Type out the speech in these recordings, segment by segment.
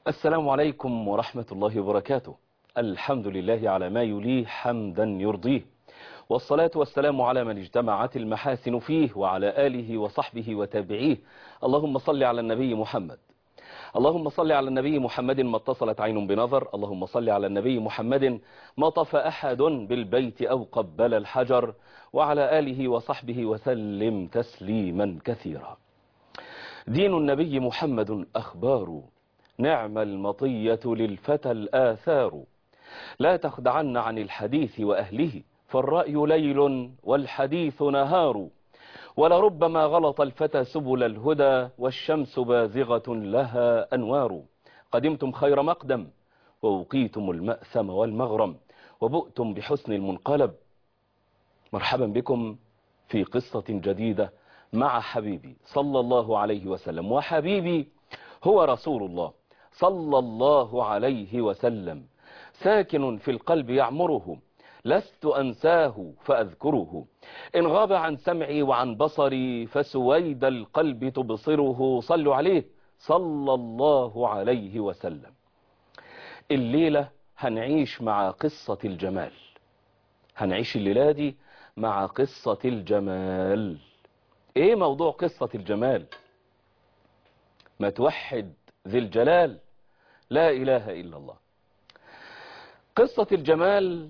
السلام عليكم ورحمة الله وبركاته الحمد لله على ما يليه حمدا يرضيه والصلاة والسلام على من اجتمعت المحاسن فيه وعلى آله وصحبه وتابعيه اللهم صل على النبي محمد اللهم صل على النبي محمد ما اتصلت عين بنظر اللهم صل على النبي محمد ما طف أحد بالبيت أو قبل الحجر وعلى آله وصحبه وسلم تسليما كثيرا دين النبي محمد أخبار نعم المطية للفتى الآثار لا تخدعن عن الحديث وأهله فالرأي ليل والحديث نهار ولربما غلط الفتى سبل الهدى والشمس بازغة لها أنوار قدمتم خير مقدم ووقيتم المأثم والمغرم وبؤتم بحسن المنقلب مرحبا بكم في قصة جديدة مع حبيبي صلى الله عليه وسلم وحبيبي هو رسول الله صلى الله عليه وسلم ساكن في القلب يعمره لست أنساه فأذكره إن غاب عن سمعي وعن بصري فسويد القلب تبصره صلوا عليه صلى الله عليه وسلم الليلة هنعيش مع قصة الجمال هنعيش الليلة دي مع قصة الجمال ايه موضوع قصة الجمال ما توحد ذي الجلال لا إله إلا الله قصة الجمال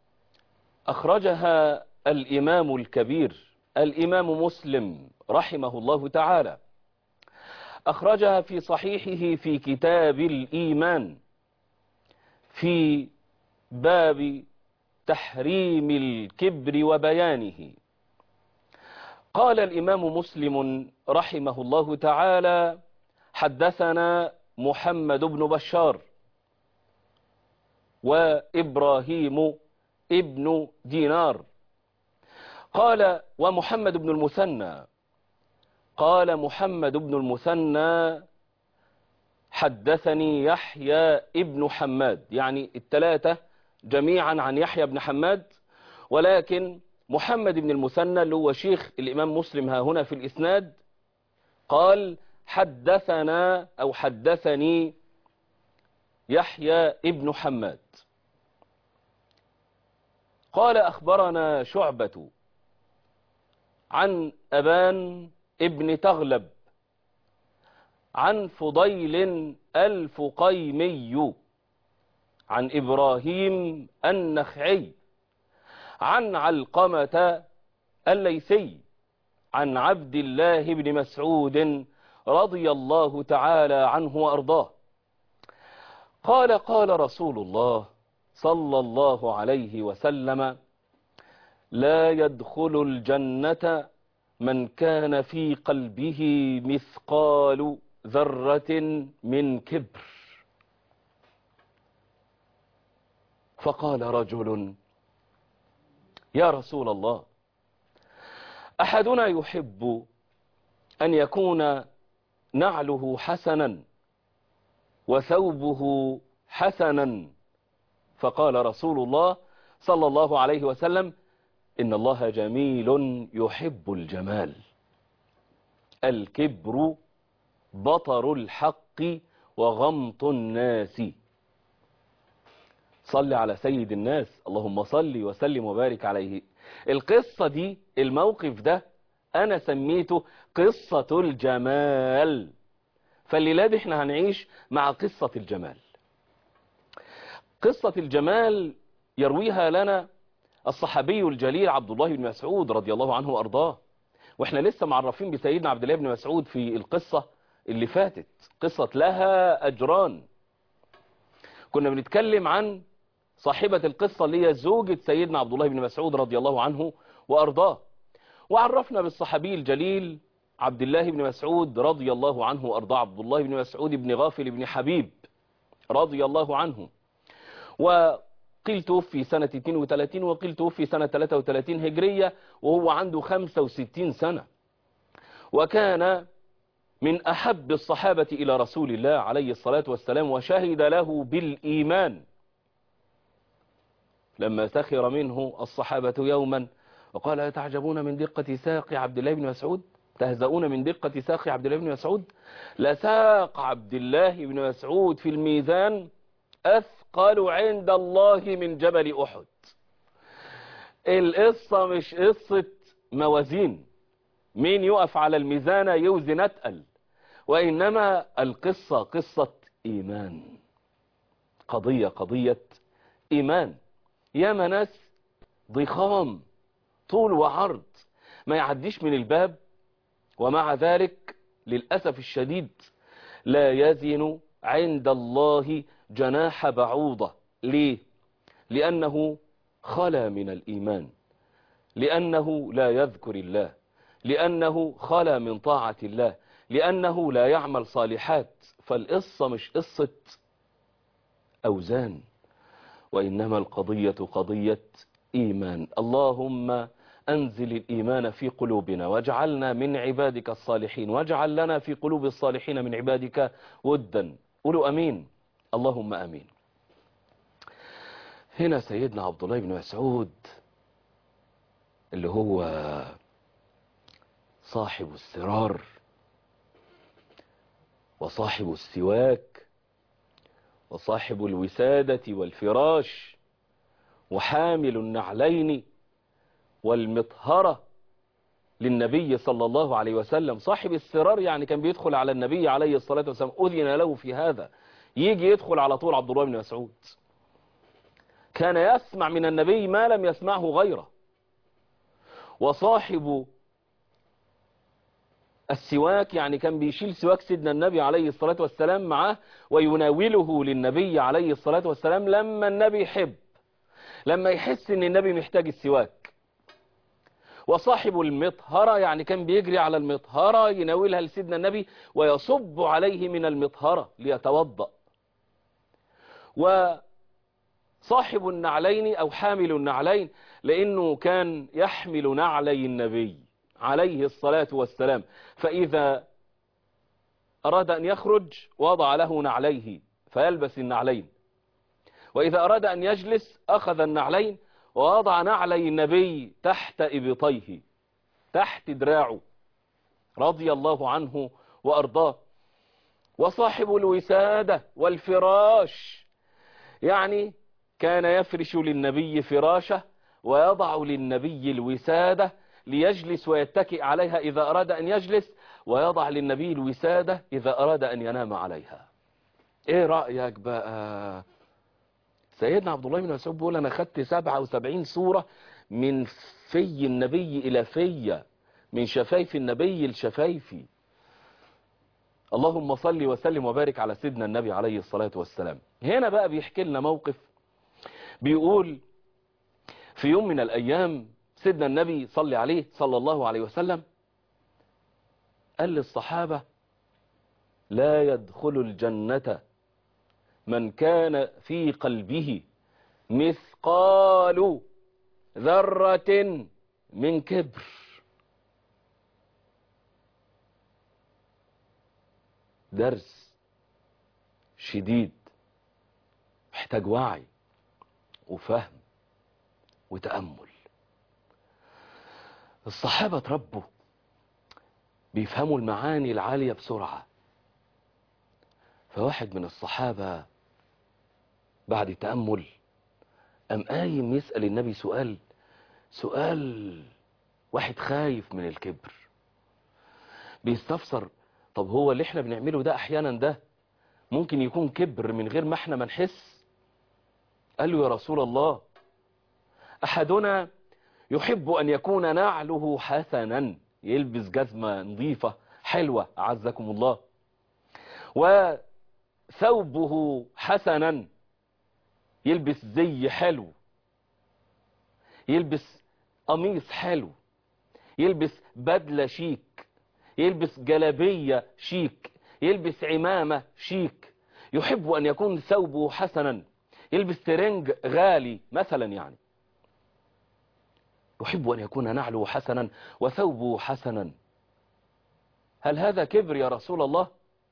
أخرجها الإمام الكبير الإمام مسلم رحمه الله تعالى أخرجها في صحيحه في كتاب الإيمان في باب تحريم الكبر وبيانه قال الإمام مسلم رحمه الله تعالى حدثنا محمد بن بشار وإبراهيم ابن دينار قال ومحمد بن المثنى قال محمد بن المثنى حدثني يحيى ابن حماد يعني الثلاثة جميعا عن يحيى بن حماد ولكن محمد بن المثنى اللي هو شيخ الإمام مسلم ها هنا في الإسناد قال حدثنا أو حدثني يحيى ابن حماد قال أخبرنا شعبة عن أبان ابن تغلب عن فضيل الفقيمي عن إبراهيم النخعي عن علقمة الليثي عن عبد الله بن مسعود رضي الله تعالى عنه وأرضاه قال قال رسول الله صلى الله عليه وسلم لا يدخل الجنة من كان في قلبه مثقال ذرة من كبر فقال رجل يا رسول الله أحدنا يحب أن يكون نعله حسنا وثوبه حسنا فقال رسول الله صلى الله عليه وسلم إن الله جميل يحب الجمال الكبر بطر الحق وغمط الناس صل على سيد الناس اللهم صل وسلم وبارك عليه القصة دي الموقف ده أنا سميته قصة الجمال فالليلة دي احنا هنعيش مع قصة الجمال قصة الجمال يرويها لنا الصحابي الجليل عبد الله بن مسعود رضي الله عنه وأرضاه واحنا لسه معرفين بسيدنا عبد الله بن مسعود في القصة اللي فاتت قصة لها أجران كنا بنتكلم عن صاحبة القصة اللي هي زوجة سيدنا عبد الله بن مسعود رضي الله عنه وأرضاه وعرفنا بالصحابي الجليل عبد الله بن مسعود رضي الله عنه وأرضاه عبد الله بن مسعود بن غافل بن حبيب رضي الله عنه وقيل توفي سنة 32 وقيل توفي سنة 33 هجرية وهو عنده 65 سنة وكان من أحب الصحابة إلى رسول الله عليه الصلاة والسلام وشهد له بالإيمان لما سخر منه الصحابة يوما وقال أتعجبون من دقة ساق عبد الله بن مسعود تهزؤون من دقة ساق عبد الله بن مسعود لساق عبد الله بن مسعود في الميزان أثقل عند الله من جبل أحد القصة مش قصة موازين مين يقف على الميزان يوزن أتقل وإنما القصة قصة إيمان قضية قضية إيمان يا ناس ضخام طول وعرض ما يعديش من الباب ومع ذلك للأسف الشديد لا يزن عند الله جناح بعوضة ليه؟ لأنه خلا من الإيمان لأنه لا يذكر الله لأنه خلا من طاعة الله لأنه لا يعمل صالحات فالقصة مش قصة أوزان وإنما القضية قضية إيمان اللهم أنزل الإيمان في قلوبنا واجعلنا من عبادك الصالحين واجعل لنا في قلوب الصالحين من عبادك ودا قولوا أمين اللهم أمين هنا سيدنا عبد الله بن مسعود اللي هو صاحب السرار وصاحب السواك وصاحب الوسادة والفراش وحامل النعلين والمطهرة للنبي صلى الله عليه وسلم صاحب السرار يعني كان بيدخل على النبي عليه الصلاة والسلام أذن له في هذا يجي يدخل على طول عبد الله بن مسعود كان يسمع من النبي ما لم يسمعه غيره وصاحب السواك يعني كان بيشيل سواك سيدنا النبي عليه الصلاة والسلام معاه ويناوله للنبي عليه الصلاة والسلام لما النبي يحب لما يحس ان النبي محتاج السواك وصاحب المطهرة يعني كان بيجري على المطهرة يناولها لسيدنا النبي ويصب عليه من المطهرة ليتوضأ وصاحب النعلين أو حامل النعلين لأنه كان يحمل نعلي النبي عليه الصلاة والسلام فإذا أراد أن يخرج وضع له نعليه فيلبس النعلين وإذا أراد أن يجلس أخذ النعلين ووضع نعلي النبي تحت إبطيه تحت دراعه رضي الله عنه وأرضاه وصاحب الوسادة والفراش يعني كان يفرش للنبي فراشه ويضع للنبي الوسادة ليجلس ويتكئ عليها إذا أراد أن يجلس ويضع للنبي الوسادة إذا أراد أن ينام عليها إيه رأيك بقى سيدنا عبد الله بن مسعود بيقول أنا خدت 77 صورة من في النبي إلى في من شفايف النبي لشفايفي اللهم صل وسلم وبارك على سيدنا النبي عليه الصلاة والسلام هنا بقى بيحكي لنا موقف بيقول في يوم من الأيام سيدنا النبي صلى عليه صلى الله عليه وسلم قال للصحابة لا يدخل الجنة من كان في قلبه مثقال ذرة من كبر درس شديد محتاج وعي وفهم وتأمل الصحابة تربوا بيفهموا المعاني العالية بسرعة فواحد من الصحابة بعد تأمل أم قايم يسأل النبي سؤال سؤال واحد خايف من الكبر بيستفسر طب هو اللي احنا بنعمله ده احيانا ده ممكن يكون كبر من غير ما احنا ما نحس قال له يا رسول الله احدنا يحب ان يكون نعله حسنا يلبس جزمة نظيفة حلوة اعزكم الله وثوبه حسنا يلبس زي حلو يلبس قميص حلو يلبس بدلة شيك يلبس جلبية شيك يلبس عمامة شيك يحب أن يكون ثوبه حسنا يلبس ترنج غالي مثلا يعني يحب أن يكون نعله حسنا وثوبه حسنا هل هذا كبر يا رسول الله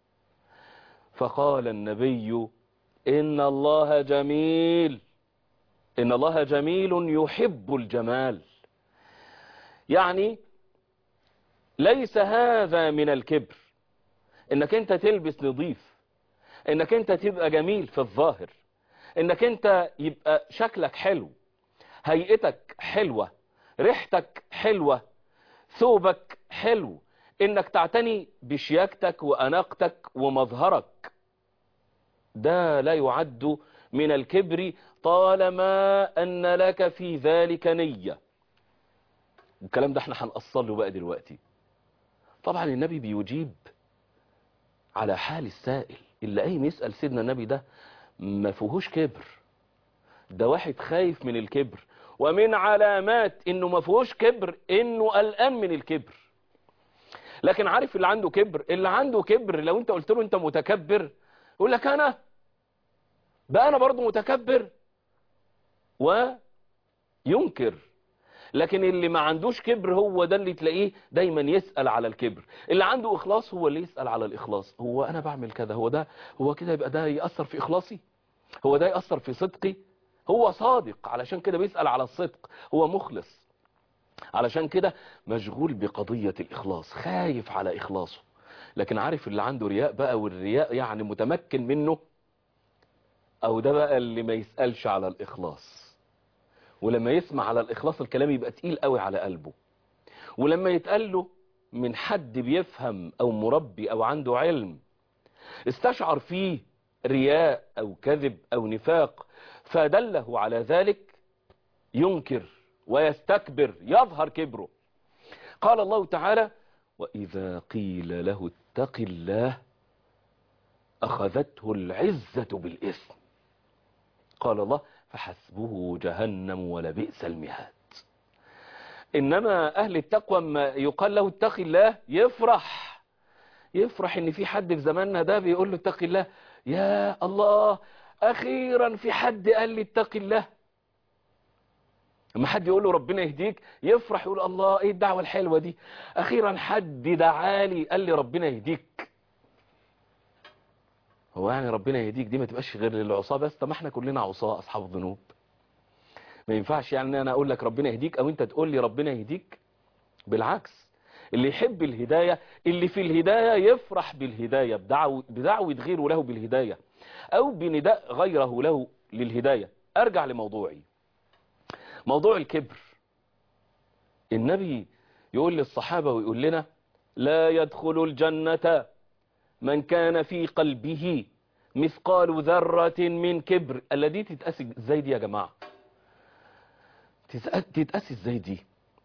فقال النبي إن الله جميل إن الله جميل يحب الجمال يعني ليس هذا من الكبر انك انت تلبس نظيف انك انت تبقى جميل في الظاهر انك انت يبقى شكلك حلو هيئتك حلوة ريحتك حلوة ثوبك حلو انك تعتني بشياكتك واناقتك ومظهرك ده لا يعد من الكبر طالما ان لك في ذلك نية الكلام ده احنا هنقصر له بقى دلوقتي طبعا النبي بيجيب على حال السائل اللي قايم يسأل سيدنا النبي ده ما فيهوش كبر ده واحد خايف من الكبر ومن علامات انه ما فيهوش كبر انه قلقان من الكبر لكن عارف اللي عنده كبر اللي عنده كبر لو انت قلت له انت متكبر يقول لك انا بقى انا برضو متكبر وينكر لكن اللي ما عندوش كبر هو ده اللي تلاقيه دايما يسأل على الكبر اللي عنده إخلاص هو اللي يسأل على الإخلاص هو أنا بعمل كذا هو ده هو كده يبقى ده يأثر في إخلاصي هو ده يأثر في صدقي هو صادق علشان كده بيسأل على الصدق هو مخلص علشان كده مشغول بقضية الإخلاص خايف على إخلاصه لكن عارف اللي عنده رياء بقى والرياء يعني متمكن منه أو ده بقى اللي ما يسألش على الإخلاص ولما يسمع على الإخلاص الكلام يبقى تقيل قوي على قلبه ولما يتقال له من حد بيفهم أو مربي أو عنده علم استشعر فيه رياء أو كذب أو نفاق فدله على ذلك ينكر ويستكبر يظهر كبره قال الله تعالى وإذا قيل له اتق الله أخذته العزة بالإثم قال الله فحسبه جهنم ولبئس المهاد إنما أهل التقوى ما يقال له اتق الله يفرح يفرح إن في حد في زماننا ده بيقول له اتق الله يا الله أخيرا في حد قال لي اتق الله لما حد يقول له ربنا يهديك يفرح يقول الله ايه الدعوة الحلوة دي اخيرا حد دعالي قال لي ربنا يهديك هو يعني ربنا يهديك دي ما تبقاش غير للعصاه بس طب ما احنا كلنا عصاه اصحاب ذنوب ما ينفعش يعني انا اقول لك ربنا يهديك او انت تقول لي ربنا يهديك بالعكس اللي يحب الهداية اللي في الهداية يفرح بالهداية بدعوة, بدعوة غيره له بالهداية او بنداء غيره له للهداية ارجع لموضوعي موضوع الكبر النبي يقول للصحابة ويقول لنا لا يدخل الجنة من كان في قلبه مثقال ذرة من كبر الذي تتأسي ازاي دي يا جماعة تتأسي ازاي دي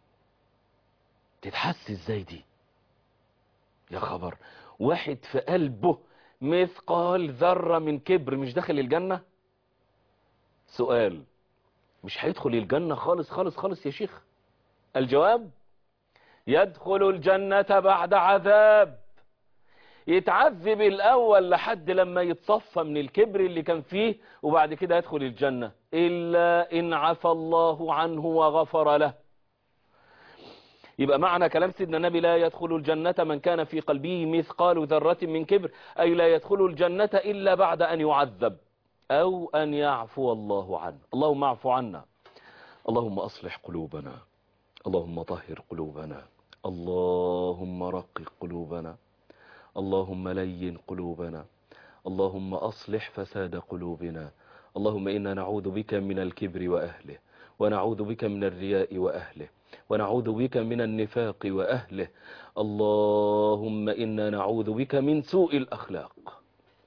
تتحس ازاي دي يا خبر واحد في قلبه مثقال ذرة من كبر مش داخل الجنة سؤال مش هيدخل الجنة خالص خالص خالص يا شيخ الجواب يدخل الجنة بعد عذاب يتعذب الأول لحد لما يتصفى من الكبر اللي كان فيه وبعد كده يدخل الجنة إلا إن عفى الله عنه وغفر له يبقى معنى كلام سيدنا النبي لا يدخل الجنة من كان في قلبه مثقال ذرة من كبر أي لا يدخل الجنة إلا بعد أن يعذب أو أن يعفو الله عنه اللهم اعفو عنا اللهم أصلح قلوبنا اللهم طهر قلوبنا اللهم رقق قلوبنا اللهم لين قلوبنا اللهم أصلح فساد قلوبنا اللهم إنا نعوذ بك من الكبر وأهله ونعوذ بك من الرياء وأهله ونعوذ بك من النفاق وأهله اللهم إنا نعوذ بك من سوء الأخلاق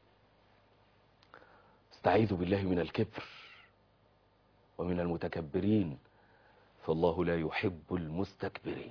استعيذ بالله من الكبر ومن المتكبرين فالله لا يحب المستكبرين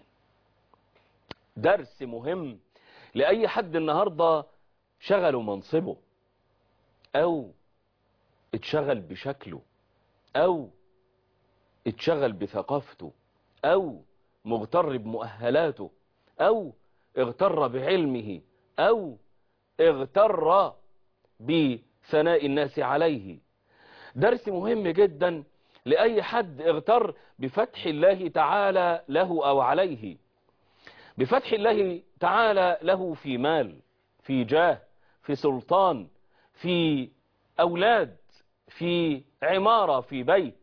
درس مهم لأي حد النهاردة شغلوا منصبه أو اتشغل بشكله أو اتشغل بثقافته أو مغتر بمؤهلاته أو اغتر بعلمه أو اغتر بثناء الناس عليه درس مهم جدا لأي حد اغتر بفتح الله تعالى له أو عليه بفتح الله تعالى له في مال في جاه في سلطان في أولاد في عمارة في بيت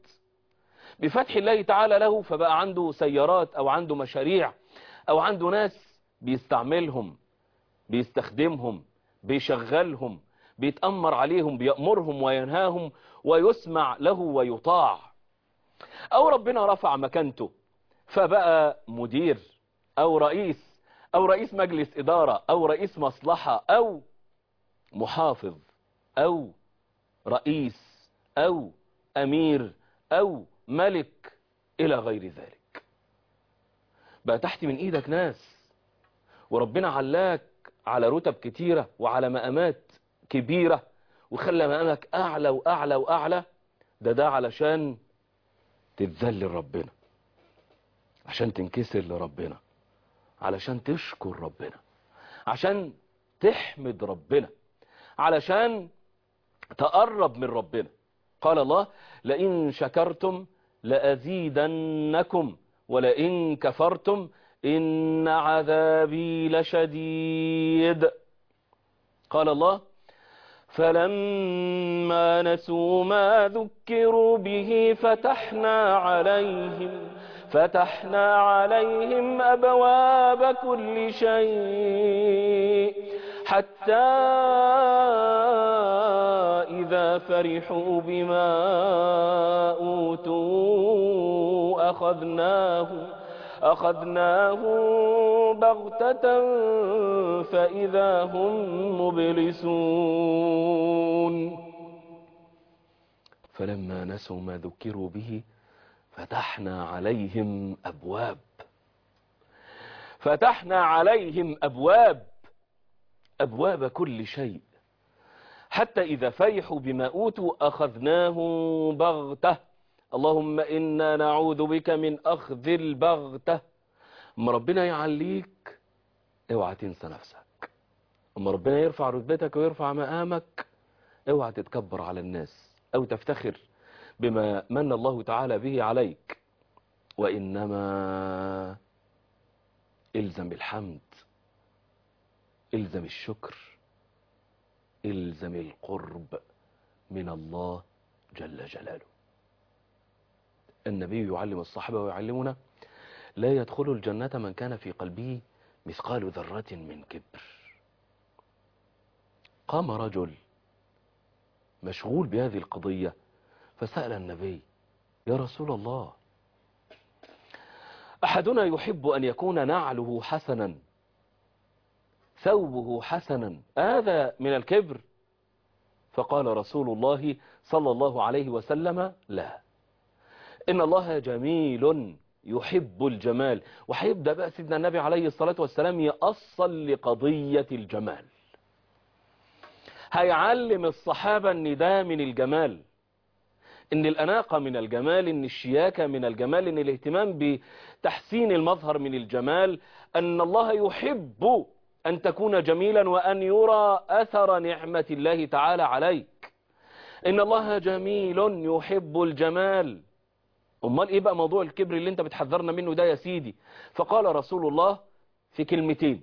بفتح الله تعالى له فبقى عنده سيارات أو عنده مشاريع أو عنده ناس بيستعملهم بيستخدمهم بيشغلهم بيتأمر عليهم بيأمرهم وينهاهم ويسمع له ويطاع أو ربنا رفع مكانته فبقى مدير أو رئيس أو رئيس مجلس إدارة أو رئيس مصلحة أو محافظ أو رئيس أو أمير أو ملك إلى غير ذلك بقى تحت من إيدك ناس وربنا علاك على رتب كتيرة وعلى مقامات كبيرة وخلى مقامك أعلى وأعلى وأعلى ده ده علشان تتذل لربنا عشان تنكسر لربنا علشان تشكر ربنا عشان تحمد ربنا علشان تقرب من ربنا قال الله لئن شكرتم لأزيدنكم ولئن كفرتم إن عذابي لشديد قال الله فلما نسوا ما ذكروا به فتحنا عليهم فتحنا عليهم أبواب كل شيء حتى إذا فرحوا بما أوتوا أخذناهم أخذناهم بغتة فإذا هم مبلسون فلما نسوا ما ذكروا به فتحنا عليهم أبواب فتحنا عليهم أبواب أبواب كل شيء حتى إذا فرحوا بما أوتوا أخذناهم بغتة اللهم إنا نعوذ بك من أخذ البغتة أما ربنا يعليك اوعى تنسى نفسك أما ربنا يرفع رتبتك ويرفع مقامك اوعى تتكبر على الناس أو تفتخر بما من الله تعالى به عليك وإنما إلزم الحمد إلزم الشكر إلزم القرب من الله جل جلاله النبي يعلم الصحابة ويعلمنا لا يدخل الجنة من كان في قلبه مثقال ذرة من كبر قام رجل مشغول بهذه القضية فسأل النبي يا رسول الله أحدنا يحب أن يكون نعله حسنا ثوبه حسنا هذا من الكبر فقال رسول الله صلى الله عليه وسلم لا إن الله جميل يحب الجمال وهيبدأ بقى سيدنا النبي عليه الصلاة والسلام يأصل لقضية الجمال هيعلم الصحابة ان ده من الجمال ان الأناقة من الجمال ان الشياكة من الجمال ان الاهتمام بتحسين المظهر من الجمال أن الله يحب أن تكون جميلا وأن يرى أثر نعمة الله تعالى عليك إن الله جميل يحب الجمال أمال إيه بقى موضوع الكبر اللي أنت بتحذرنا منه ده يا سيدي فقال رسول الله في كلمتين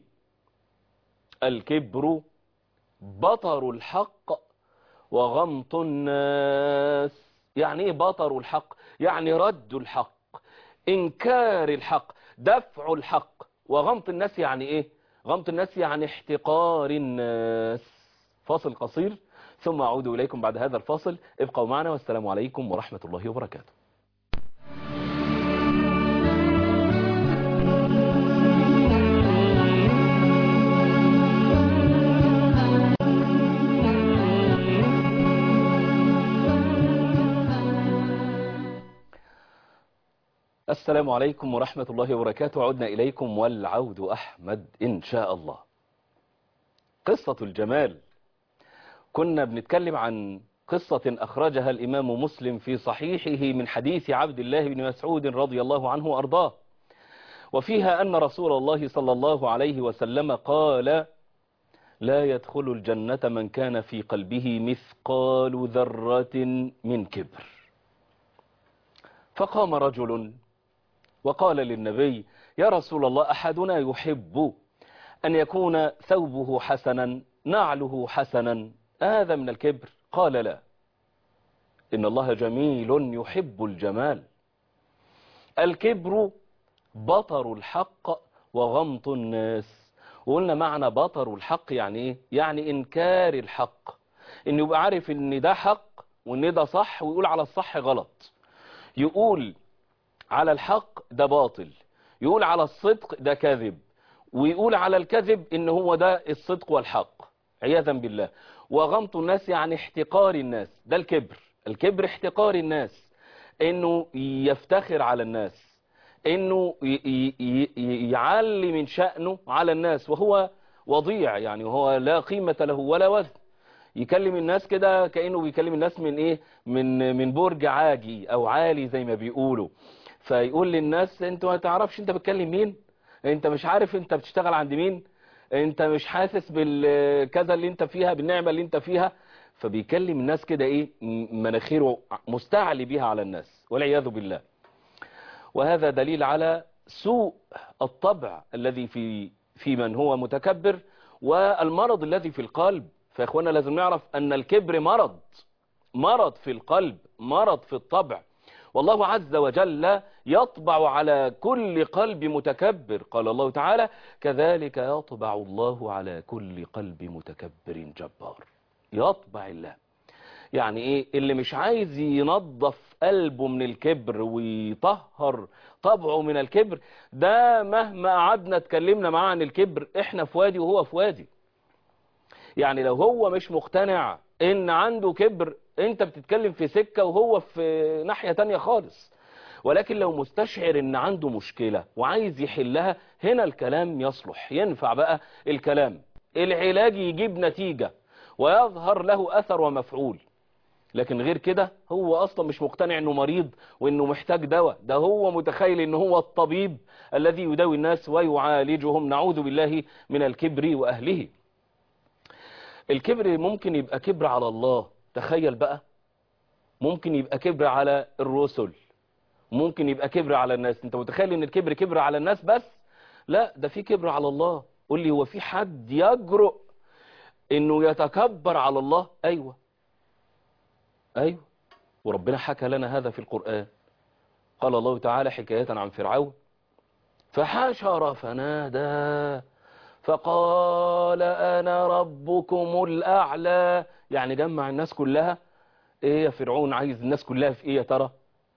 الكبر بطر الحق وغمط الناس يعني إيه بطر الحق يعني رد الحق إنكار الحق دفع الحق وغمط الناس يعني إيه غمط الناس يعني احتقار الناس فاصل قصير ثم أعود إليكم بعد هذا الفاصل ابقوا معنا والسلام عليكم ورحمة الله وبركاته السلام عليكم ورحمة الله وبركاته عدنا إليكم والعود أحمد إن شاء الله قصة الجمال كنا بنتكلم عن قصة أخرجها الإمام مسلم في صحيحه من حديث عبد الله بن مسعود رضي الله عنه وأرضاه وفيها أن رسول الله صلى الله عليه وسلم قال لا يدخل الجنة من كان في قلبه مثقال ذرة من كبر فقام رجل وقال للنبي يا رسول الله أحدنا يحب أن يكون ثوبه حسنا نعله حسنا هذا من الكبر قال لا إن الله جميل يحب الجمال الكبر بطر الحق وغمط الناس وقلنا معنى بطر الحق يعني ايه يعني انكار الحق انه يبقى عارف ان ده حق وان ده صح ويقول على الصح غلط يقول على الحق ده باطل يقول على الصدق ده كذب ويقول على الكذب ان هو ده الصدق والحق عياذا بالله وغمط الناس يعني احتقار الناس ده الكبر الكبر احتقار الناس انه يفتخر على الناس انه يعلي من شأنه على الناس وهو وضيع يعني هو لا قيمة له ولا وزن يكلم الناس كده كأنه بيكلم الناس من ايه من من برج عاجي او عالي زي ما بيقولوا فيقول للناس انت ما تعرفش انت بتكلم مين انت مش عارف انت بتشتغل عند مين انت مش حاسس بالكذا اللي انت فيها بالنعمة اللي انت فيها فبيكلم الناس كده ايه مناخيره مستعلي بيها على الناس والعياذ بالله وهذا دليل على سوء الطبع الذي في في من هو متكبر والمرض الذي في القلب فإخوانا لازم نعرف أن الكبر مرض مرض في القلب مرض في الطبع والله عز وجل يطبع على كل قلب متكبر قال الله تعالى كذلك يطبع الله على كل قلب متكبر جبار يطبع الله يعني ايه اللي مش عايز ينظف قلبه من الكبر ويطهر طبعه من الكبر ده مهما قعدنا اتكلمنا معاه عن الكبر احنا في وادي وهو في وادي يعني لو هو مش مقتنع ان عنده كبر انت بتتكلم في سكة وهو في ناحية تانية خالص ولكن لو مستشعر ان عنده مشكلة وعايز يحلها هنا الكلام يصلح ينفع بقى الكلام العلاج يجيب نتيجة ويظهر له اثر ومفعول لكن غير كده هو اصلا مش مقتنع انه مريض وانه محتاج دواء ده هو متخيل ان هو الطبيب الذي يداوي الناس ويعالجهم نعوذ بالله من الكبر واهله الكبر ممكن يبقى كبر على الله تخيل بقى ممكن يبقى كبر على الرسل ممكن يبقى كبر على الناس انت متخيل ان الكبر كبر على الناس بس لا ده في كبر على الله قول لي هو في حد يجرؤ انه يتكبر على الله ايوه ايوه وربنا حكى لنا هذا في القرآن قال الله تعالى حكاية عن فرعون فحشر فنادى فقال أنا ربكم الأعلى يعني جمع الناس كلها إيه يا فرعون عايز الناس كلها في إيه يا ترى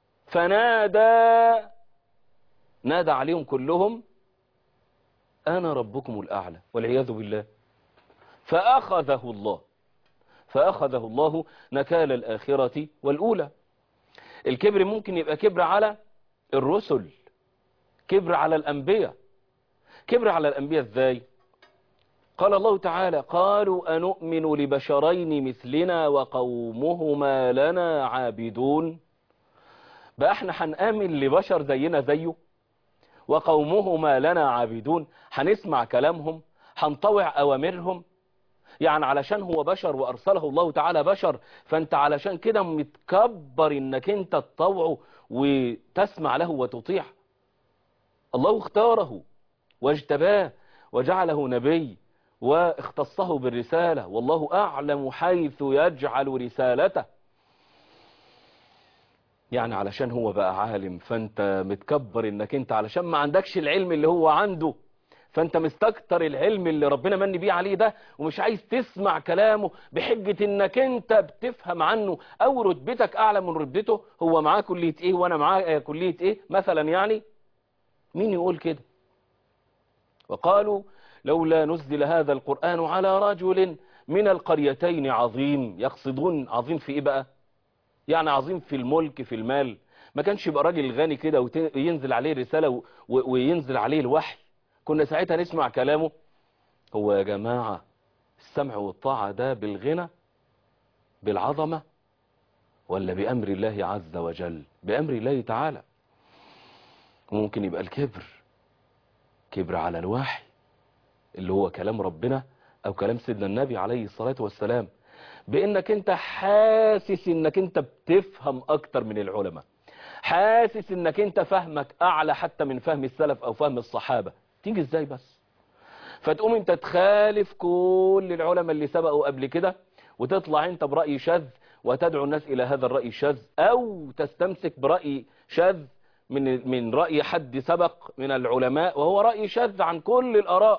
فنادى نادى عليهم كلهم أنا ربكم الأعلى والعياذ بالله فأخذه الله فأخذه الله نكال الآخرة والأولى الكبر ممكن يبقى كبر على الرسل كبر على الأنبياء كبر على الأنبياء ازاي قال الله تعالى قالوا أنؤمن لبشرين مثلنا وقومهما لنا عابدون بقى احنا هنآمن لبشر زينا زيه وقومهما لنا عابدون هنسمع كلامهم هنطوع أوامرهم يعني علشان هو بشر وأرسله الله تعالى بشر فأنت علشان كده متكبر إنك أنت تطوعه وتسمع له وتطيع الله اختاره واجتباه وجعله نبي واختصه بالرسالة والله أعلم حيث يجعل رسالته يعني علشان هو بقى عالم فانت متكبر انك انت علشان ما عندكش العلم اللي هو عنده فانت مستكتر العلم اللي ربنا من بيه عليه ده ومش عايز تسمع كلامه بحجة انك انت بتفهم عنه او رتبتك اعلى من رتبته هو معاه كلية ايه وانا معاه كلية ايه مثلا يعني مين يقول كده وقالوا لولا نزل هذا القرآن على رجل من القريتين عظيم يقصدون عظيم في ايه بقى يعني عظيم في الملك في المال ما كانش يبقى راجل غني كده وينزل عليه رسالة وينزل عليه الوحي كنا ساعتها نسمع كلامه هو يا جماعة السمع والطاعة ده بالغنى بالعظمة ولا بأمر الله عز وجل بأمر الله تعالى ممكن يبقى الكبر كبر على الوحي اللي هو كلام ربنا او كلام سيدنا النبي عليه الصلاة والسلام بانك انت حاسس انك انت بتفهم اكتر من العلماء حاسس انك انت فهمك اعلى حتى من فهم السلف او فهم الصحابة تيجي ازاي بس فتقوم انت تخالف كل العلماء اللي سبقوا قبل كده وتطلع انت برأي شاذ وتدعو الناس الى هذا الرأي الشاذ او تستمسك برأي شاذ من من رأي حد سبق من العلماء وهو رأي شاذ عن كل الآراء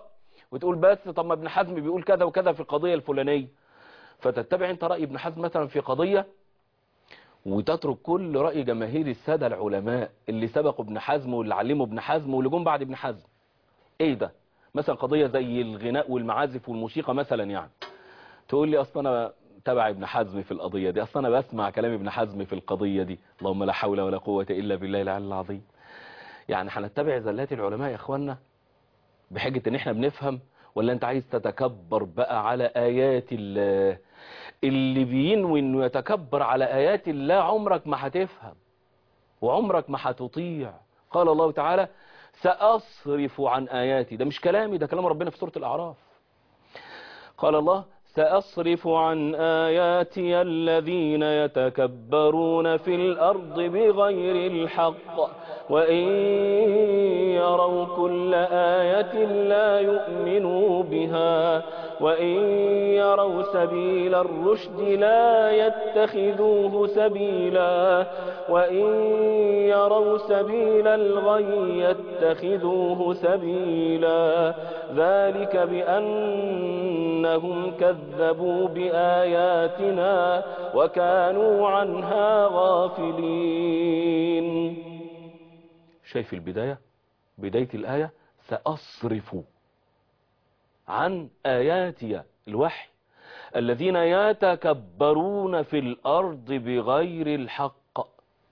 وتقول بس طب ما ابن حزم بيقول كذا وكذا في القضية الفلانية فتتبع انت رأي ابن حزم مثلا في قضية وتترك كل رأي جماهير السادة العلماء اللي سبقوا ابن حزم واللي علموا ابن حزم واللي جم بعد ابن حزم ايه ده مثلا قضية زي الغناء والمعازف والموسيقى مثلا يعني تقول لي اصلا انا تبع ابن حزم في القضية دي اصلا انا بسمع كلام ابن حزم في القضية دي اللهم لا حول ولا قوة الا بالله العلي العظيم يعني هنتبع زلات العلماء يا اخوانا بحجة ان احنا بنفهم ولا انت عايز تتكبر بقى على ايات الله اللي بينوي انه يتكبر على ايات الله عمرك ما هتفهم وعمرك ما هتطيع قال الله تعالى سأصرف عن آياتي ده مش كلامي ده كلام ربنا في سورة الأعراف قال الله سأصرف عن آياتي الذين يتكبرون في الأرض بغير الحق وإن يروا كل آية لا يؤمنوا بها وإن يروا سبيل الرشد لا يتخذوه سبيلا وإن يروا سبيل الغي يتخذوه سبيلا ذلك بأنهم كذبوا بآياتنا وكانوا عنها غافلين شايف البداية بداية الآية سأصرف عن آياتي الوحي الذين يتكبرون في الأرض بغير الحق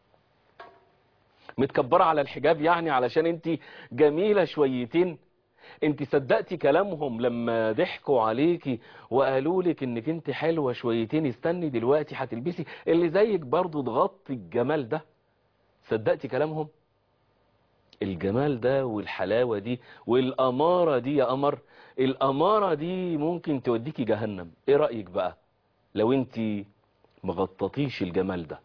متكبرة على الحجاب يعني علشان انت جميلة شويتين انت صدقتي كلامهم لما ضحكوا عليكي وقالوا لك انك انت حلوة شويتين استني دلوقتي هتلبسي اللي زيك برضو تغطي الجمال ده صدقتي كلامهم الجمال ده والحلاوة دي والأمارة دي يا قمر الأمارة دي ممكن توديكي جهنم ايه رأيك بقى لو انت مغططيش الجمال ده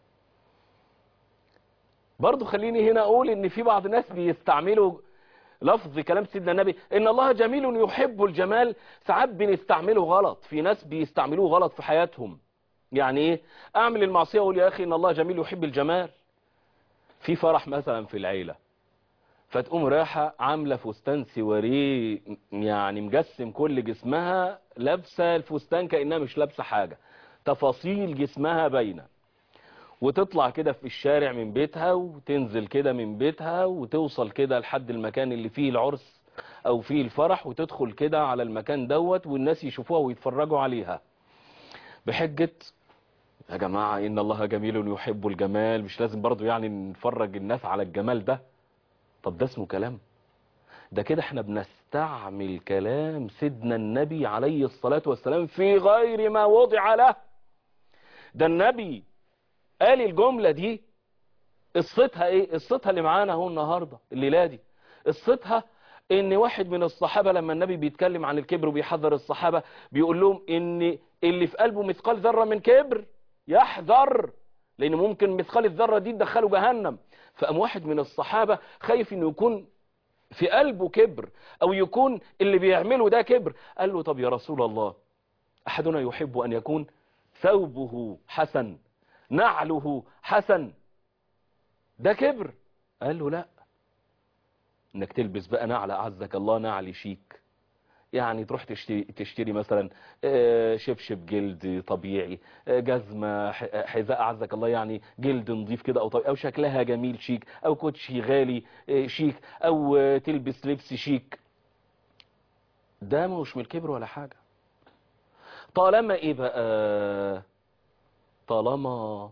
برضو خليني هنا اقول ان في بعض الناس بيستعملوا لفظ كلام سيدنا النبي ان الله جميل يحب الجمال ساعات بنستعمله غلط في ناس بيستعملوه غلط في حياتهم يعني ايه اعمل المعصية واقول يا اخي ان الله جميل يحب الجمال في فرح مثلا في العيلة فتقوم رايحة عاملة فستان سواريه يعني مجسم كل جسمها لابسة الفستان كأنها مش لابسة حاجة تفاصيل جسمها باينة وتطلع كده في الشارع من بيتها وتنزل كده من بيتها وتوصل كده لحد المكان اللي فيه العرس او فيه الفرح وتدخل كده على المكان دوت والناس يشوفوها ويتفرجوا عليها بحجة يا جماعة ان الله جميل يحب الجمال مش لازم برضو يعني نفرج الناس على الجمال ده طب ده اسمه كلام ده كده احنا بنستعمل كلام سيدنا النبي عليه الصلاة والسلام في غير ما وضع له ده النبي قال الجملة دي قصتها ايه قصتها اللي معانا اهو النهاردة الليلة دي قصتها ان واحد من الصحابة لما النبي بيتكلم عن الكبر وبيحذر الصحابة بيقول لهم ان اللي في قلبه مثقال ذرة من كبر يحذر لان ممكن مثقال الذرة دي تدخله جهنم فقام واحد من الصحابة خايف انه يكون في قلبه كبر او يكون اللي بيعمله ده كبر قال له طب يا رسول الله احدنا يحب ان يكون ثوبه حسن نعله حسن ده كبر قال له لا انك تلبس بقى نعل اعزك الله نعل شيك يعني تروح تشتري, تشتري مثلا شبشب جلد طبيعي جزمة حذاء اعزك الله يعني جلد نظيف كده او طبيعي او شكلها جميل شيك او كوتشي غالي شيك او تلبس لبس شيك ده مش من الكبر ولا حاجة طالما ايه بقى طالما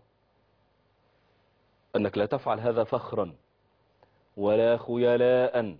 أنك لا تفعل هذا فخرا ولا خيلاء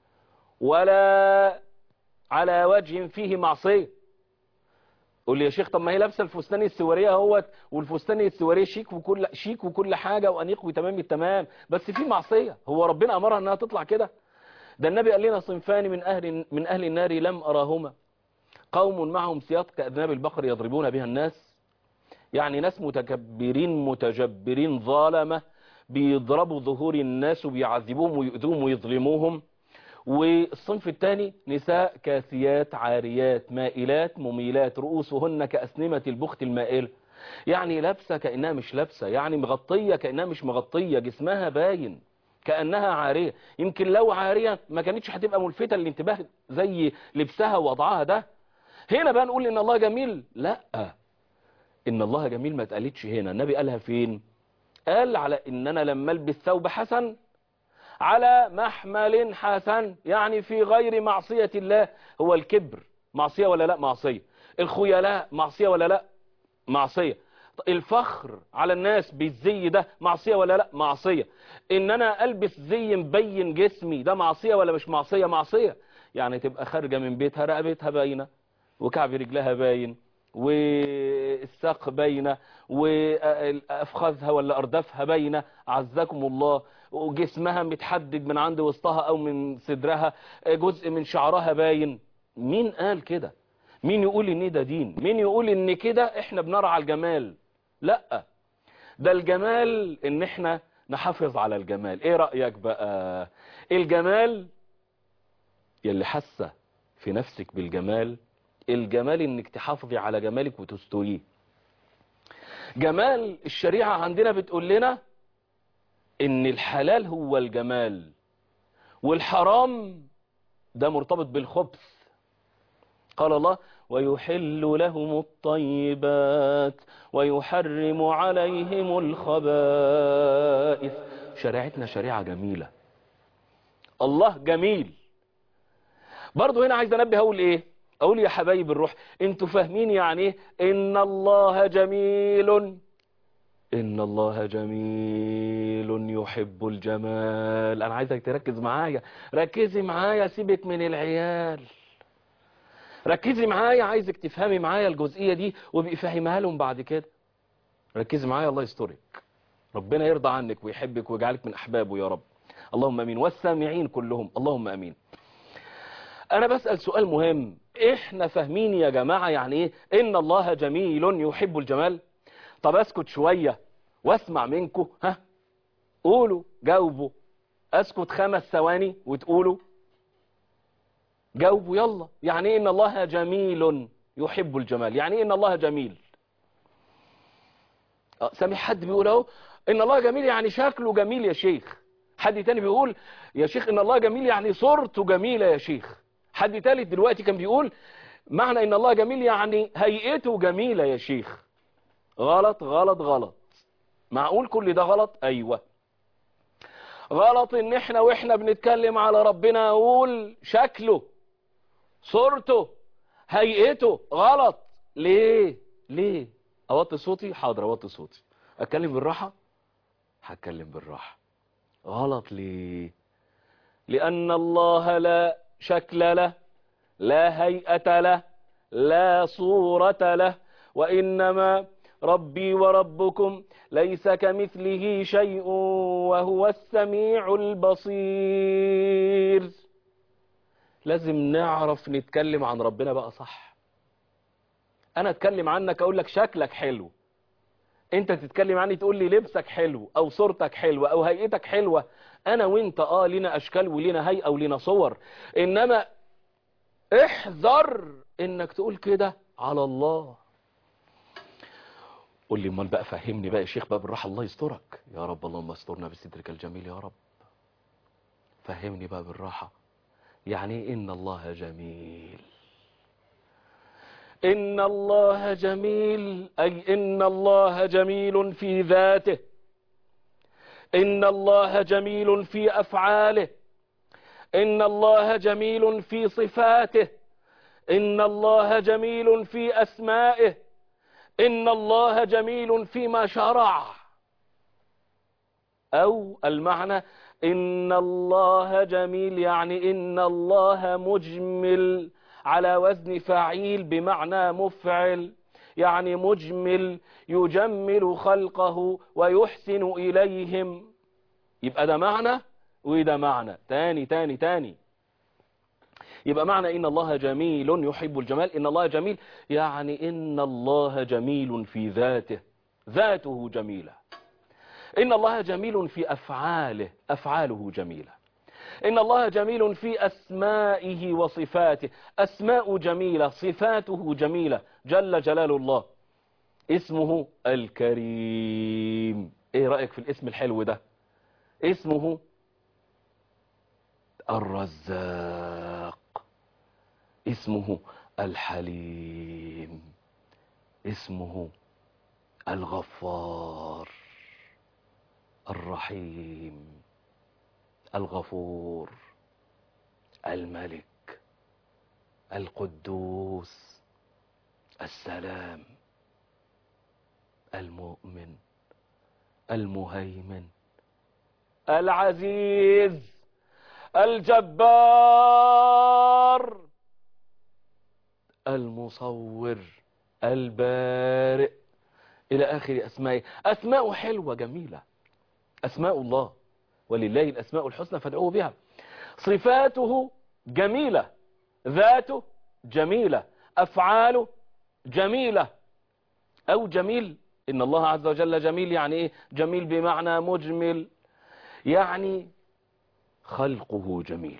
ولا على وجه فيه معصية قول لي يا شيخ طب ما هي لابسه الفستان السواريه اهوت والفستان السواريه شيك وكل شيك وكل حاجه وانيق وتمام التمام بس في معصيه هو ربنا امرها انها تطلع كده ده النبي قال لنا صنفان من اهل من اهل النار لم اراهما قوم معهم سياط كاذناب البقر يضربون بها الناس يعني ناس متكبرين متجبرين ظالمة بيضربوا ظهور الناس وبيعذبوهم ويؤذوهم ويظلموهم والصنف الثاني نساء كاسيات عاريات مائلات مميلات رؤوسهن كأسنمة البخت المائل يعني لابسة كأنها مش لابسة يعني مغطية كأنها مش مغطية جسمها باين كأنها عارية يمكن لو عارية ما كانتش هتبقى ملفتة للانتباه زي لبسها ووضعها ده هنا بقى نقول ان الله جميل لا ان الله جميل ما اتقالتش هنا النبي قالها فين قال على ان انا لما البس ثوب حسن على محمل حسن يعني في غير معصية الله هو الكبر معصية ولا لا معصية الخيلاء معصية ولا لا معصية الفخر على الناس بالزي ده معصية ولا لا معصية ان انا البس زي مبين جسمي ده معصية ولا مش معصية معصية يعني تبقى خارجة من بيتها رقبتها باينة وكعب رجلها باين والساق باينة وافخاذها ولا اردافها باينة عزكم الله وجسمها متحدد من عند وسطها او من صدرها جزء من شعرها باين مين قال كده مين يقول ان ده دين مين يقول ان كده احنا بنرعى الجمال لا ده الجمال ان احنا نحافظ على الجمال ايه رأيك بقى الجمال يلي حاسه في نفسك بالجمال الجمال انك تحافظي على جمالك وتستريه جمال الشريعة عندنا بتقول لنا ان الحلال هو الجمال والحرام ده مرتبط بالخبث قال الله ويحل لهم الطيبات ويحرم عليهم الخبائث شريعتنا شريعة جميلة الله جميل برضو هنا عايز انبه اقول ايه اقول يا حبايب الروح انتوا فاهمين يعني ايه ان الله جميل ان الله جميل يحب الجمال انا عايزك تركز معايا ركزي معايا سيبك من العيال ركزي معايا عايزك تفهمي معايا الجزئية دي وبقي فاهمها لهم بعد كده ركزي معايا الله يسترك ربنا يرضى عنك ويحبك ويجعلك من احبابه يا رب اللهم امين والسامعين كلهم اللهم امين انا بسأل سؤال مهم احنا فاهمين يا جماعة يعني ايه ان الله جميل يحب الجمال طب اسكت شوية واسمع منكم ها قولوا جاوبوا اسكت خمس ثواني وتقولوا جاوبوا يلا يعني ايه ان الله جميل يحب الجمال يعني ايه ان الله جميل اه سامع حد بيقول اهو ان الله جميل يعني شكله جميل يا شيخ حد تاني بيقول يا شيخ ان الله جميل يعني صورته جميلة يا شيخ حد تالت دلوقتي كان بيقول معنى ان الله جميل يعني هيئته جميلة يا شيخ غلط غلط غلط معقول كل ده غلط ايوه غلط ان احنا واحنا بنتكلم على ربنا اقول شكله صورته هيئته غلط ليه ليه اوطي صوتي حاضر اوطي صوتي اتكلم بالراحة هتكلم بالراحة غلط ليه لان الله لا شكل له لا هيئة له لا صورة له وإنما ربي وربكم ليس كمثله شيء وهو السميع البصير لازم نعرف نتكلم عن ربنا بقى صح انا اتكلم عنك اقول لك شكلك حلو انت تتكلم عني تقول لي لبسك حلو او صورتك حلوة او هيئتك حلوة انا وانت اه لنا اشكال ولنا هيئة ولنا صور انما احذر انك تقول كده على الله قول لي امال بقى فهمني بقى يا شيخ بقى بالراحه الله يسترك يا رب اللهم استرنا بسترك الجميل يا رب فهمني بقى بالراحه يعني ايه ان الله جميل ان الله جميل اي ان الله جميل في ذاته ان الله جميل في افعاله ان الله جميل في صفاته ان الله جميل في اسمائه إن الله جميل فيما شرع أو المعنى إن الله جميل يعني إن الله مجمل على وزن فعيل بمعنى مفعل يعني مجمل يجمل خلقه ويحسن إليهم يبقى ده معنى وده معنى تاني تاني تاني يبقى معنى إن الله جميل يحب الجمال إن الله جميل يعني إن الله جميل في ذاته ذاته جميلة إن الله جميل في أفعاله أفعاله جميلة إن الله جميل في أسمائه وصفاته أسماء جميلة صفاته جميلة جل جلال الله اسمه الكريم إيه رأيك في الاسم الحلو ده اسمه الرزاق اسمه الحليم اسمه الغفار الرحيم الغفور الملك القدوس السلام المؤمن المهيمن العزيز الجبار المصور البارئ إلى آخر أسمائه أسماء حلوة جميلة أسماء الله ولله الأسماء الحسنى فادعوه بها صفاته جميلة ذاته جميلة أفعاله جميلة أو جميل إن الله عز وجل جميل يعني إيه جميل بمعنى مجمل يعني خلقه جميل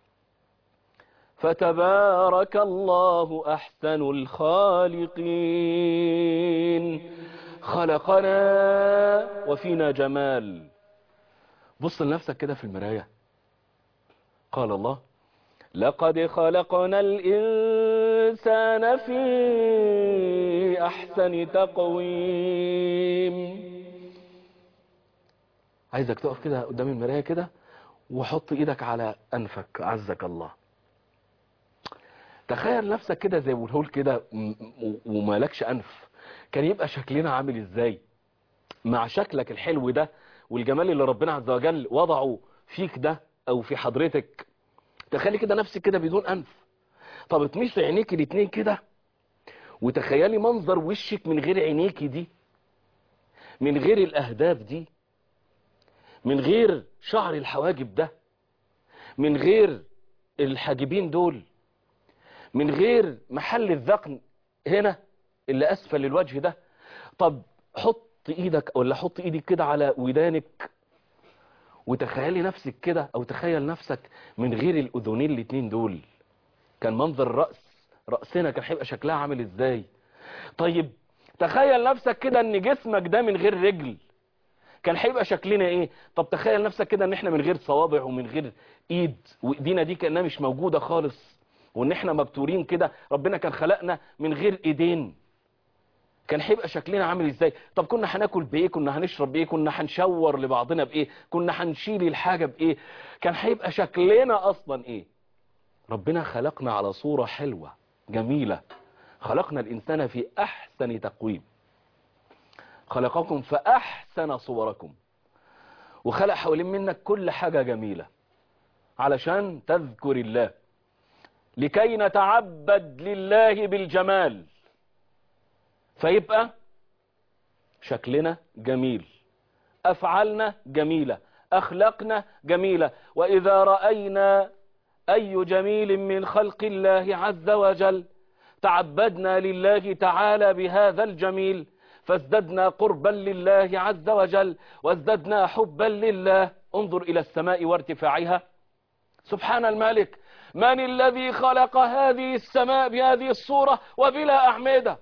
فتبارك الله أحسن الخالقين خلقنا وفينا جمال بص لنفسك كده في المراية قال الله لقد خلقنا الإنسان في أحسن تقويم عايزك تقف كده قدام المراية كده وحط ايدك على انفك عزك الله تخيل نفسك كده زي ما بنقول كده ومالكش انف كان يبقى شكلنا عامل ازاي مع شكلك الحلو ده والجمال اللي ربنا عز وجل وضعه فيك ده او في حضرتك تخيلي كده نفسك كده بدون انف طب اتمشي عينيك الاتنين كده وتخيلي منظر وشك من غير عينيك دي من غير الاهداف دي من غير شعر الحواجب ده من غير الحاجبين دول من غير محل الذقن هنا اللي اسفل الوجه ده طب حط ايدك ولا حط ايدك كده على ودانك وتخيلي نفسك كده او تخيل نفسك من غير الاذنين الاتنين دول كان منظر الرأس رأسنا كان هيبقى شكلها عامل ازاي طيب تخيل نفسك كده ان جسمك ده من غير رجل كان هيبقى شكلنا ايه طب تخيل نفسك كده ان احنا من غير صوابع ومن غير ايد وايدينا دي كانها مش موجوده خالص وان احنا مبتورين كده ربنا كان خلقنا من غير ايدين كان هيبقى شكلنا عامل ازاي طب كنا هناكل بايه كنا هنشرب بايه كنا هنشور لبعضنا بايه كنا هنشيل الحاجه بايه كان هيبقى شكلنا اصلا ايه ربنا خلقنا على صوره حلوه جميله خلقنا الانسان في احسن تقويم خلقكم فأحسن صوركم وخلق حوالين منك كل حاجة جميلة علشان تذكر الله لكي نتعبد لله بالجمال فيبقى شكلنا جميل أفعالنا جميلة أخلاقنا جميلة وإذا رأينا أي جميل من خلق الله عز وجل تعبدنا لله تعالى بهذا الجميل فازددنا قربا لله عز وجل وازددنا حبا لله انظر إلى السماء وارتفاعها سبحان الملك من الذي خلق هذه السماء بهذه الصورة وبلا أعمدة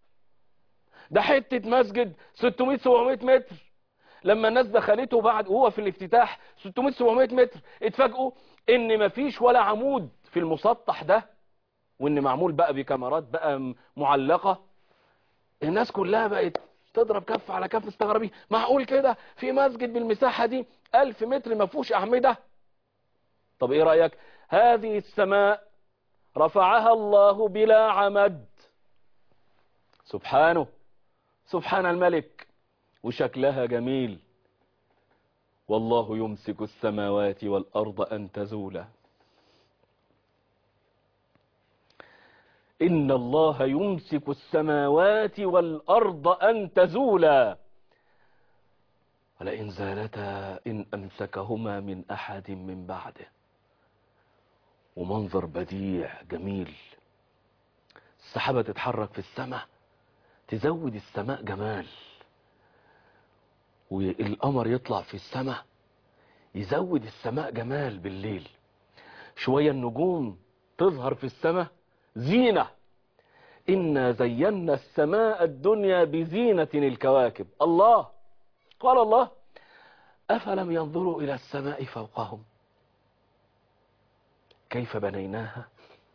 ده حتة مسجد 600-700 متر لما الناس دخلته بعد وهو في الافتتاح 600-700 متر اتفاجئوا ان مفيش ولا عمود في المسطح ده وان معمول بقى بكاميرات بقى معلقة الناس كلها بقت تضرب كف على كف استغربيه معقول كده في مسجد بالمساحة دي ألف متر ما فيهوش أعمدة طب ايه رأيك هذه السماء رفعها الله بلا عمد سبحانه سبحان الملك وشكلها جميل والله يمسك السماوات والأرض أن تزولا إن الله يمسك السماوات والأرض أن تزولا ولئن زالتا إن أمسكهما من أحد من بعده ومنظر بديع جميل السحابة تتحرك في السماء تزود السماء جمال والقمر يطلع في السماء يزود السماء جمال بالليل شوية النجوم تظهر في السماء زينة إنا زينا السماء الدنيا بزينة الكواكب الله قال الله أفلم ينظروا إلى السماء فوقهم كيف بنيناها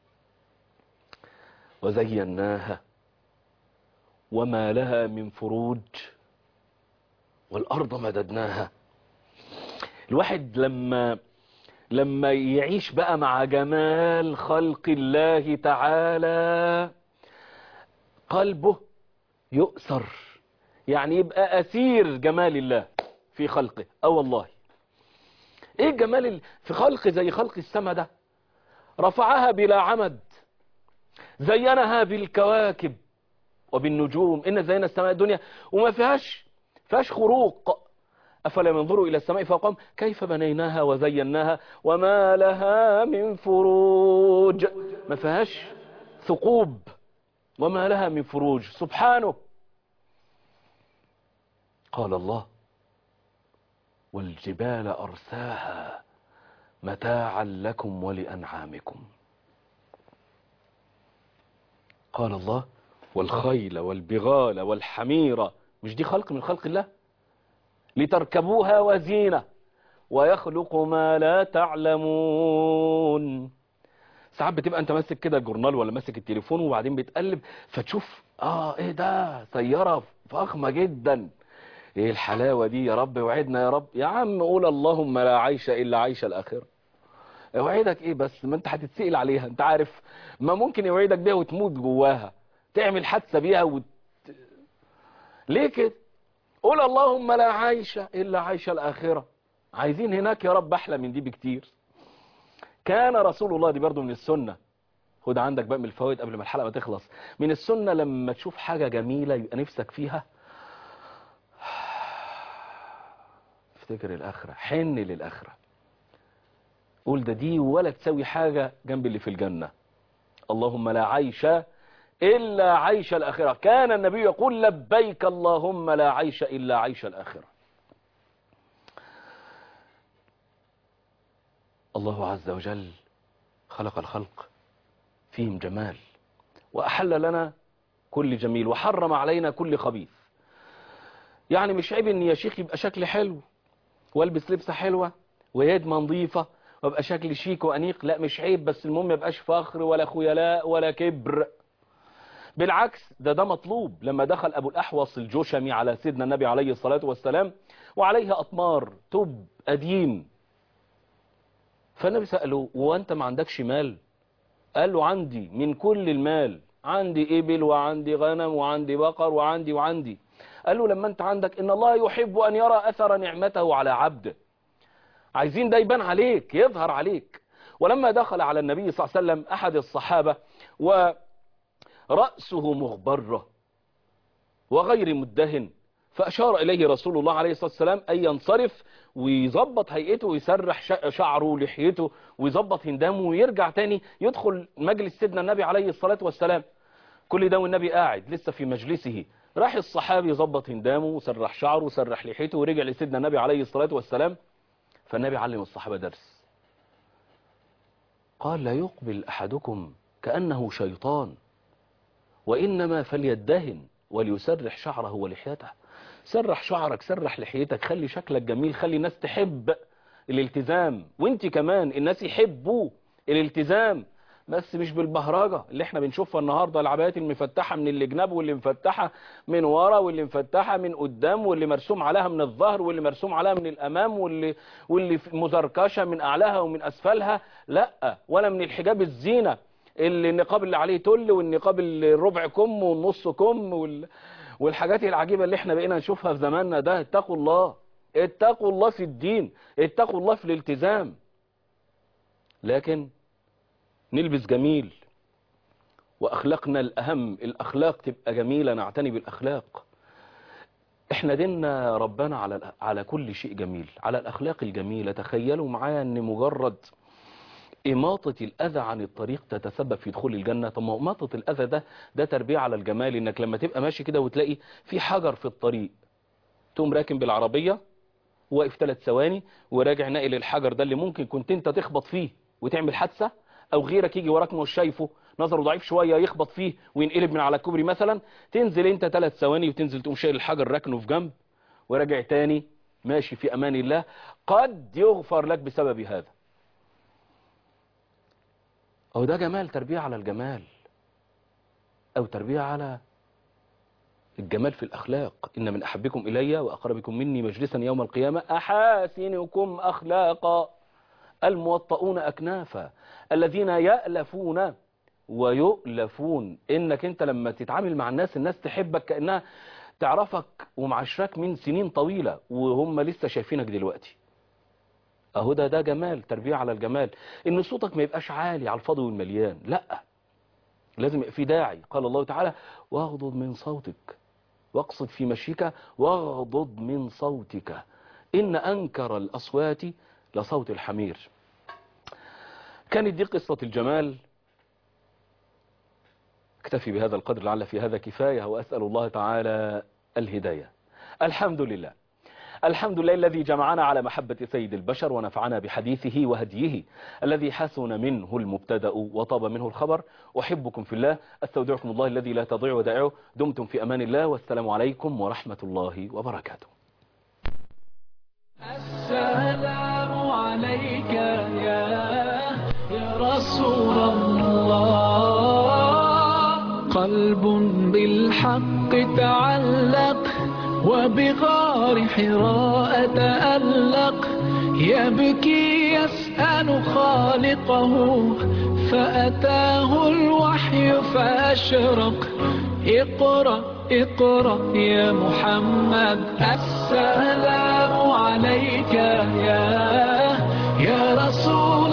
وزيناها وما لها من فروج والأرض مددناها الواحد لما لما يعيش بقى مع جمال خلق الله تعالى قلبه يؤثر يعني يبقى أسير جمال الله في خلقه اه والله ايه الجمال ال- في خلق زي خلق السماء ده رفعها بلا عمد زينها بالكواكب وبالنجوم إن زينا السماء الدنيا وما فيهاش فيهاش خروق أفلا ينظروا إلى السماء فوقهم كيف بنيناها وزيناها وما لها من فروج ما فيهاش ثقوب وما لها من فروج سبحانه قال الله والجبال أرساها متاعا لكم ولأنعامكم قال الله والخيل والبغال والحمير مش دي خلق من خلق الله لتركبوها وزينة ويخلق ما لا تعلمون ساعات بتبقى انت ماسك كده الجورنال ولا ماسك التليفون وبعدين بتقلب فتشوف اه ايه ده سيارة فخمة جدا ايه الحلاوة دي يا رب وعدنا يا رب يا عم قول اللهم لا عيش الا عيش الاخرة اوعدك ايه بس ما انت هتتسئل عليها انت عارف ما ممكن يوعدك بيها وتموت جواها تعمل حادثة بيها وت... ليه كده قول اللهم لا عيش الا عيش الاخرة عايزين هناك يا رب احلى من دي بكتير كان رسول الله دي برضو من السنة خد عندك بقى من الفوائد قبل ما الحلقة ما تخلص من السنة لما تشوف حاجة جميلة يبقى نفسك فيها افتكر الآخرة حن للآخرة قول ده دي ولا تسوي حاجة جنب اللي في الجنة اللهم لا عيش إلا عيش الآخرة كان النبي يقول لبيك اللهم لا عيش إلا عيش الآخرة الله عز وجل خلق الخلق فيهم جمال وأحل لنا كل جميل وحرم علينا كل خبيث يعني مش عيب ان يا شيخ يبقى شكل حلو والبس لبسه حلوة ويد نظيفة وابقى شكل شيك وانيق لا مش عيب بس المهم يبقاش فخر ولا خيلاء ولا كبر بالعكس ده ده مطلوب لما دخل ابو الاحوص الجوشمي على سيدنا النبي عليه الصلاة والسلام وعليها اطمار تب قديم فالنبي سأله وانت ما عندكش مال قال له عندي من كل المال عندي ابل وعندي غنم وعندي بقر وعندي وعندي قال له لما انت عندك ان الله يحب ان يرى اثر نعمته على عبده عايزين ده يبان عليك يظهر عليك ولما دخل على النبي صلى الله عليه وسلم احد الصحابة ورأسه مغبرة وغير مدهن فأشار إليه رسول الله عليه الصلاة والسلام أن ينصرف ويظبط هيئته ويسرح شعره ولحيته ويظبط هندامه ويرجع تاني يدخل مجلس سيدنا النبي عليه الصلاة والسلام كل ده والنبي قاعد لسه في مجلسه راح الصحابي يظبط هندامه وسرح شعره وسرح لحيته ورجع لسيدنا النبي عليه الصلاة والسلام فالنبي علم الصحابة درس قال لا يقبل أحدكم كأنه شيطان وإنما فليدهن وليسرح شعره ولحيته سرح شعرك سرح لحيتك خلي شكلك جميل خلي الناس تحب الالتزام وانت كمان الناس يحبوا الالتزام بس مش بالبهرجة اللي احنا بنشوفها النهاردة العبايات المفتحة من الجناب واللي مفتحة من ورا واللي مفتحة من قدام واللي مرسوم عليها من الظهر واللي مرسوم عليها من الامام واللي واللي مزركشة من اعلاها ومن اسفلها لا ولا من الحجاب الزينة اللي النقاب اللي عليه تل والنقاب اللي ربع كم والنص كم وال... والحاجات العجيبة اللي احنا بقينا نشوفها في زماننا ده اتقوا الله اتقوا الله في الدين اتقوا الله في الالتزام لكن نلبس جميل واخلاقنا الاهم الاخلاق تبقى جميلة نعتني بالاخلاق احنا ديننا ربنا على على كل شيء جميل على الاخلاق الجميلة تخيلوا معايا ان مجرد إماطة الأذى عن الطريق تتسبب في دخول الجنة طب ما إماطة الأذى ده ده تربية على الجمال إنك لما تبقى ماشي كده وتلاقي في حجر في الطريق تقوم راكن بالعربية واقف ثلاث ثواني وراجع ناقل الحجر ده اللي ممكن كنت انت تخبط فيه وتعمل حادثة او غيرك يجي وراك مش شايفه نظره ضعيف شوية يخبط فيه وينقلب من على الكوبري مثلا تنزل انت ثلاث ثواني وتنزل تقوم شايل الحجر راكنه في جنب وراجع تاني ماشي في امان الله قد يغفر لك بسبب هذا أو ده جمال تربية على الجمال أو تربية على الجمال في الأخلاق إن من أحبكم إلي وأقربكم مني مجلسا يوم القيامة أحاسنكم أخلاقا الموطؤون أكنافا الذين يألفون ويؤلفون إنك أنت لما تتعامل مع الناس الناس تحبك كأنها تعرفك ومعشرك من سنين طويلة وهم لسه شايفينك دلوقتي اهو ده ده جمال تربية على الجمال ان صوتك ما يبقاش عالي على الفاضي والمليان لا لازم يبقى في داعي قال الله تعالى واغضض من صوتك واقصد في مشيك واغضض من صوتك ان انكر الاصوات لصوت الحمير كانت دي قصة الجمال اكتفي بهذا القدر لعل في هذا كفاية وأسأل الله تعالى الهداية الحمد لله الحمد لله الذي جمعنا على محبة سيد البشر ونفعنا بحديثه وهديه الذي حسن منه المبتدأ وطاب منه الخبر أحبكم في الله أستودعكم الله الذي لا تضيع ودائعه دمتم في أمان الله والسلام عليكم ورحمة الله وبركاته السلام عليك يا يا رسول الله قلب بالحق تعلق وبغار حراء تألق يبكي يسأل خالقه فأتاه الوحي فأشرق اقرأ اقرأ يا محمد السلام عليك يا يا رسول